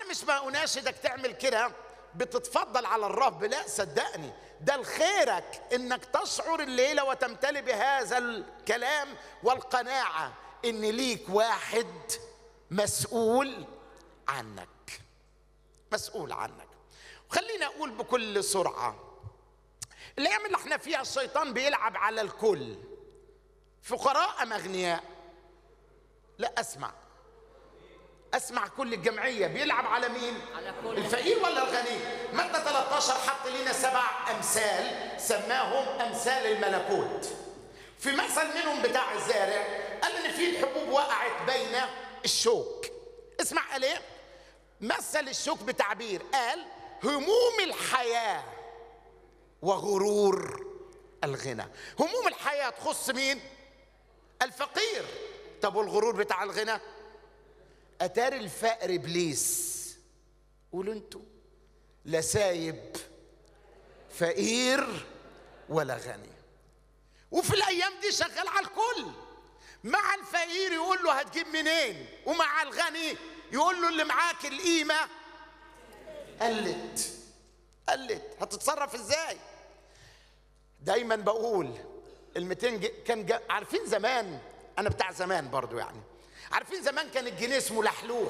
مش ما اناشدك تعمل كده بتتفضل على الرب لا صدقني ده الخيرك انك تشعر الليله وتمتلي بهذا الكلام والقناعه ان ليك واحد مسؤول عنك مسؤول عنك خليني اقول بكل سرعه الايام اللي احنا فيها الشيطان بيلعب على الكل فقراء ام اغنياء لا اسمع اسمع كل الجمعيه بيلعب على مين على كل الفقير ولا الغني متى 13 حط لنا سبع امثال سماهم امثال الملكوت في مثل منهم بتاع الزارع قال ان في الحبوب وقعت بين الشوك اسمع قال ايه مثل الشوك بتعبير قال هموم الحياه وغرور الغنى هموم الحياه تخص مين الفقير طب والغرور بتاع الغنى اتار الفقر ابليس قولوا انتوا لا سايب فقير ولا غني وفي الايام دي شغال على الكل مع الفقير يقول له هتجيب منين ومع الغني يقول له اللي معاك القيمه قلت قلت هتتصرف ازاي دايما بقول ال 200 ج- كان جا عارفين زمان انا بتاع زمان برضو يعني عارفين زمان كان الجنيه اسمه لحلوح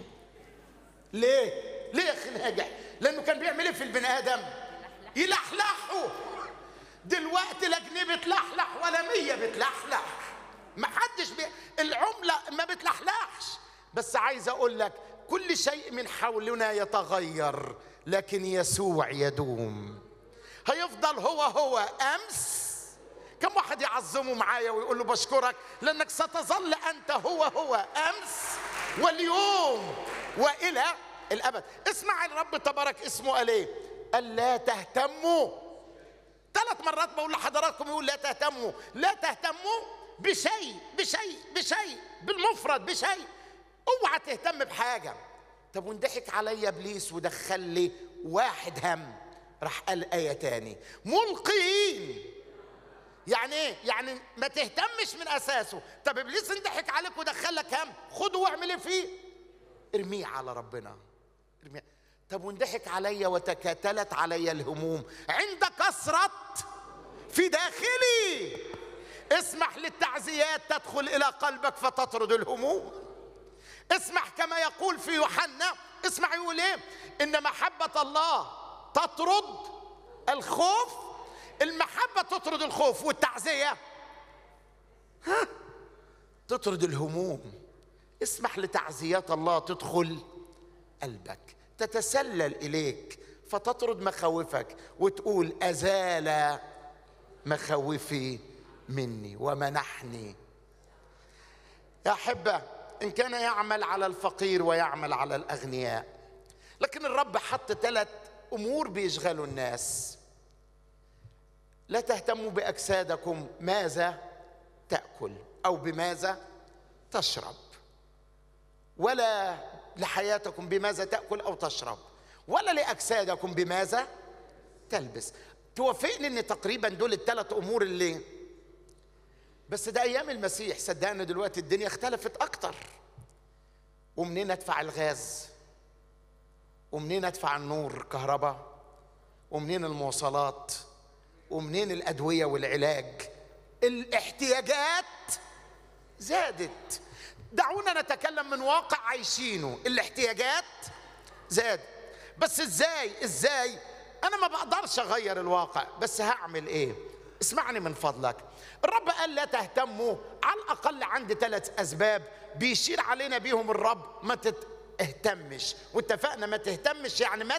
ليه ليه يا اخي ناجح لانه كان بيعمل ايه في البني ادم يلحلحه دلوقتي لا جنيه بتلحلح ولا مية بتلحلح ما حدش بي... العملة ما بتلحلحش بس عايز اقول لك كل شيء من حولنا يتغير لكن يسوع يدوم هيفضل هو هو امس كم واحد يعظمه معايا ويقول له بشكرك لانك ستظل انت هو هو امس واليوم والى الابد اسمع الرب تبارك اسمه قال ايه قال لا تهتموا ثلاث مرات بقول لحضراتكم يقول لا تهتموا لا تهتموا بشيء بشيء بشيء بالمفرد بشيء اوعى تهتم بحاجه طب وانضحك عليا ابليس ودخل لي واحد هم راح قال ايه تاني ملقين يعني ايه يعني ما تهتمش من اساسه طب ابليس انضحك عليك ودخلك هم خده واعمل ايه فيه ارميه على ربنا ارميه طب وانضحك عليا وتكاتلت عليا الهموم عند كثرة في داخلي اسمح للتعزيات تدخل الى قلبك فتطرد الهموم اسمح كما يقول في يوحنا اسمع يقول ايه ان محبة الله تطرد الخوف المحبة تطرد الخوف والتعزية ها تطرد الهموم اسمح لتعزيات الله تدخل قلبك تتسلل اليك فتطرد مخاوفك وتقول ازال مخاوفي مني ومنحني يا احبه ان كان يعمل على الفقير ويعمل على الاغنياء لكن الرب حط ثلاث امور بيشغلوا الناس لا تهتموا باجسادكم ماذا تاكل او بماذا تشرب ولا لحياتكم بماذا تاكل او تشرب ولا لاجسادكم بماذا تلبس توافقني ان تقريبا دول الثلاث امور اللي بس ده ايام المسيح صدقني دلوقتي الدنيا اختلفت اكتر ومنين ادفع الغاز ومنين ادفع النور كهرباء ومنين المواصلات ومنين الادويه والعلاج الاحتياجات زادت دعونا نتكلم من واقع عايشينه الاحتياجات زاد بس ازاي ازاي انا ما بقدرش اغير الواقع بس هعمل ايه اسمعني من فضلك الرب قال لا تهتموا على الاقل عندي ثلاث اسباب بيشير علينا بيهم الرب ما تهتمش واتفقنا ما تهتمش يعني ما ت-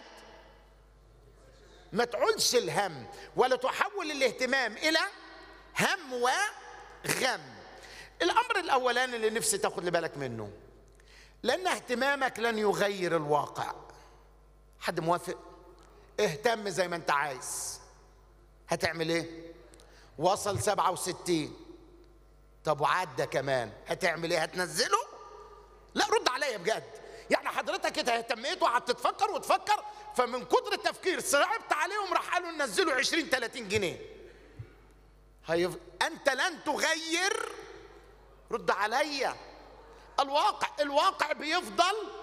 ما تعولش الهم ولا تحول الاهتمام الى هم وغم الامر الاولاني اللي نفسي تاخد لي بالك منه لان اهتمامك لن يغير الواقع حد موافق اهتم زي ما انت عايز هتعمل ايه وصل 67 طب وعدى كمان هتعمل ايه هتنزله لا رد عليا بجد يعني حضرتك كده اهتميت وقعدت تفكر وتفكر فمن كتر التفكير صعبت عليهم راح قالوا نزلوا 20 30 جنيه هيف... انت لن تغير رد عليا الواقع الواقع بيفضل